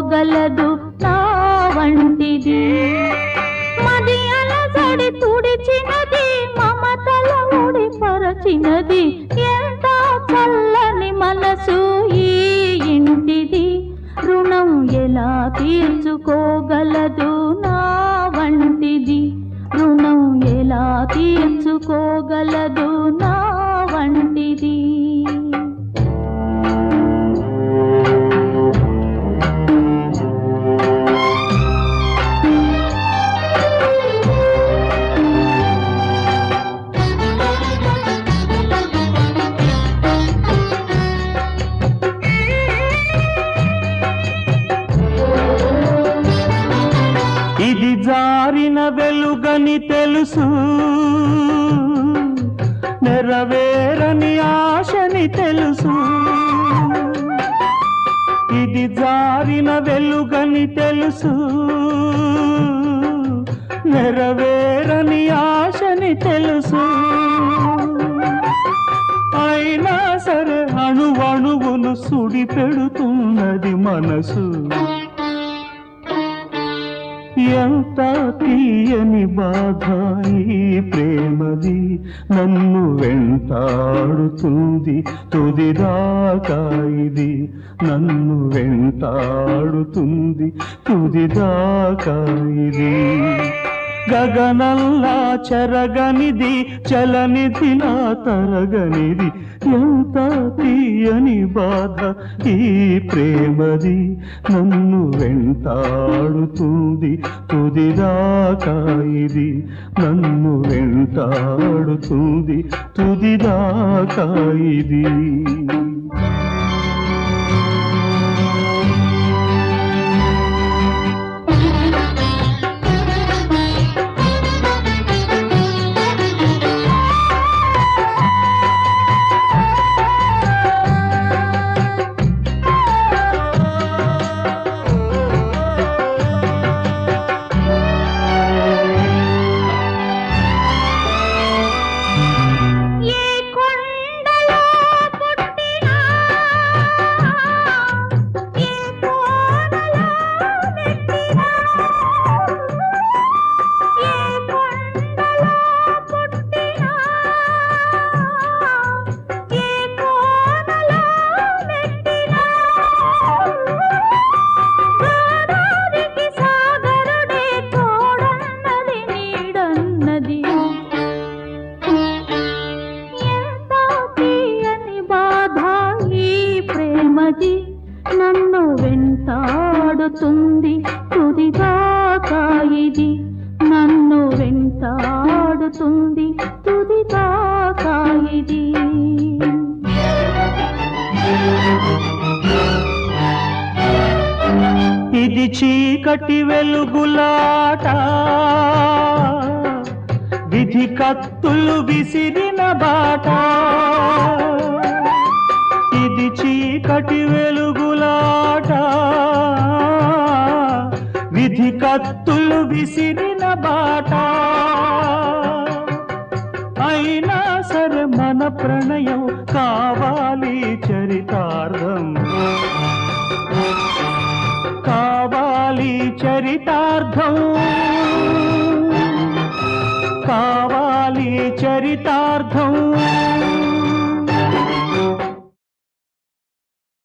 తీర్చుకోగలదు నా వంటిది మది అలసడి తుడిచినది మమతల ముడిపరచినది ఎంత చల్లని మనసు ఈ ఇంటిది రుణం ఎలా తీర్చుకోగలదు నా వంటిది రుణం ఎలా తీర్చుకోగలదు నా వంటిది ఇది జారిన వెలుగని తెలుసు నెరవేరని ఆశని తెలుసు ఇది జారిన వెలుగని తెలుసు నెరవేరని ఆశని తెలుసు అయినా సరే అణువణువును సుడి పెడుతున్నది మనసు ఎంత తీయని బాధ ఈ ప్రేమది నన్ను వెంటాడుతుంది తుదిదాకా ఇది నన్ను వెంటాడుతుంది తుదిదాకా ఇది గగనల్లా చెరగనిది చలనిదిలా తరగనిది ఎంత తీయని బాధ ఈ ప్రేమది నన్ను వెంటాడుతుంది తుదిదాకా ఇది నన్ను వెంటాడుతుంది తుదిదాకా ఇది ఏ కొండలో పుట్టినా ఏ కోనలో మెట్టినా ఏ కొండలో పుట్టినా ఏ కోనలో మెట్టినా గోదావరికి సాగరుడే తోడన్నది నీడన్నది ఎంత తీయని బాధ ఈ ప్రేమది నన్ను వెంటాడుతుంది తుదిదాకా ఇది నన్ను వెంటాడుతుంది తుదిదాకా ఇది ఇది చీకటి వెలుగులాట విధి కత్తులు విసిరిన బాట ఇది చీకటి వెలుగులాట విధి కత్తులు విసిరిన బాట అయినా సరే మన ప్రణయం కావాలి చరితార్థం కావాలి చరితార్థం కావాలి చరితార్థం